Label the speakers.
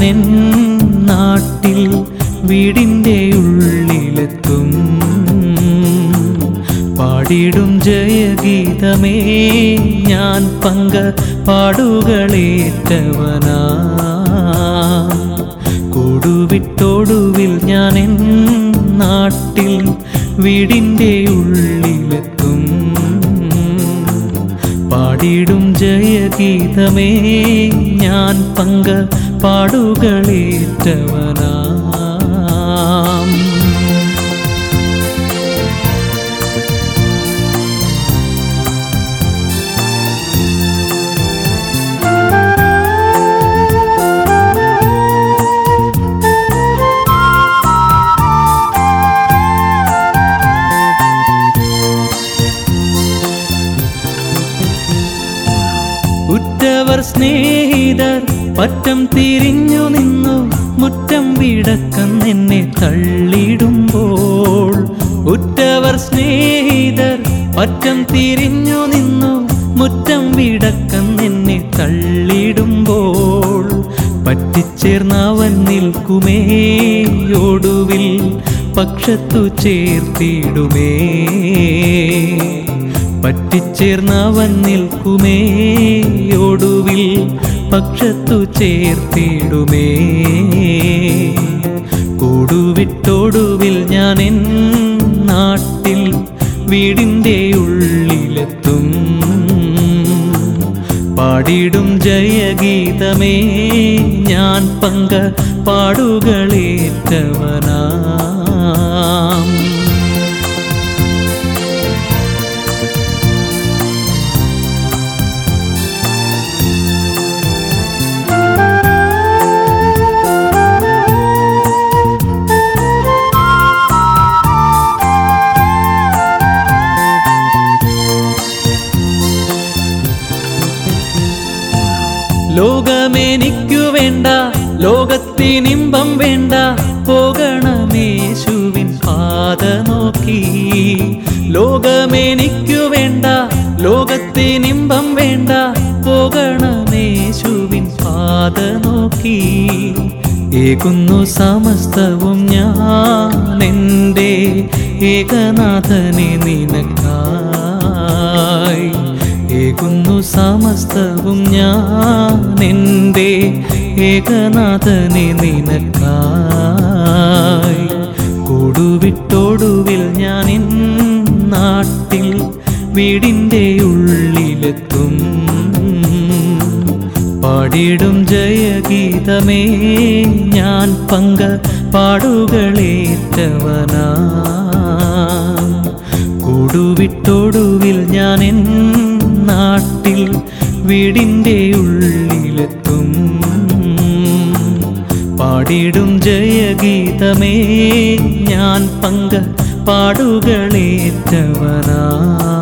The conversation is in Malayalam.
Speaker 1: എൻ നാട്ടിൽ വീടിൻ്റെ ഉള്ളിലെത്തും പാടിടും ജയഗീതമേ ഞാൻ പങ്ക പാടുകളേറ്റവനാ കൂടുവിട്ടോടുവിൽ ഞാൻ എൻ നാട്ടിൽ വീടിൻ്റെ ഉള്ളിലെത്തും പാടിടും ജയഗീതമേ ഞാൻ പങ്ക പാടുകളേറ്റവനാം ഉറ്റവർ സ്നേഹിതർ പറ്റം തിരിഞ്ഞു നിന്നു മുറ്റം വിടക്കം എന്നെ തള്ളിടുമ്പോൾ ഉറ്റവർ സ്നേഹിതർ പറ്റം തിരിഞ്ഞു നിന്നു മുറ്റം വിടക്കം എന്നെ തള്ളിടുമ്പോൾ പറ്റിച്ചേർന്നവൻ നിൽക്കുമേ ഒടുവിൽ പക്ഷത്തു ചേർത്തിടുമേ പറ്റിച്ചേർന്നവൻ നിൽക്കുമേ ഒടുവിൽ പക്ഷത്തു ചേർത്തിടുമേ കൂടുവിട്ടൊടുവിൽ ഞാൻ എൻ നാട്ടിൽ വീടിൻ്റെ ഉള്ളിലെത്തും പാടിടും ജയഗീതമേ ഞാൻ പങ്ക പാടുകളേറ്റവനാം ലോകമെനിക്കു വേണ്ട ലോകത്തിനിമ്പം വേണ്ട പോകണമേശുവിൻ പാത നോക്കി ലോകമെനിക്കു വേണ്ട ലോകത്തിനിമ്പം വേണ്ട പോകണമേശുവിൻ പാത നോക്കി ഏകുന്നു സമസ്തവും ഞാൻ എൻ്റെ ഏകനാഥനെ നിനക്കായി ഏകുന്നു സമസ്തവും ഞാൻ എൻ്റെ ഏകനാഥനെ നിനക്കായി കൂടുവിട്ടൊടുവിൽ ഞാൻ എൻ നാട്ടിൽ വീടിൻ്റെ ഉള്ളിലെത്തും പാടിടും ജയഗീതമേ ഞാൻ പങ്ക പാടുകളേറ്റവനാ കൂടുവിട്ടൊടുവിൽ ഞാൻ എൻ നാട്ടിൽ വീടിൻ്റെ ഉള്ളിലെത്തും പാടിടും ജയഗീതമേ ഞാൻ പങ്ക പാടുകളേറ്റവനാ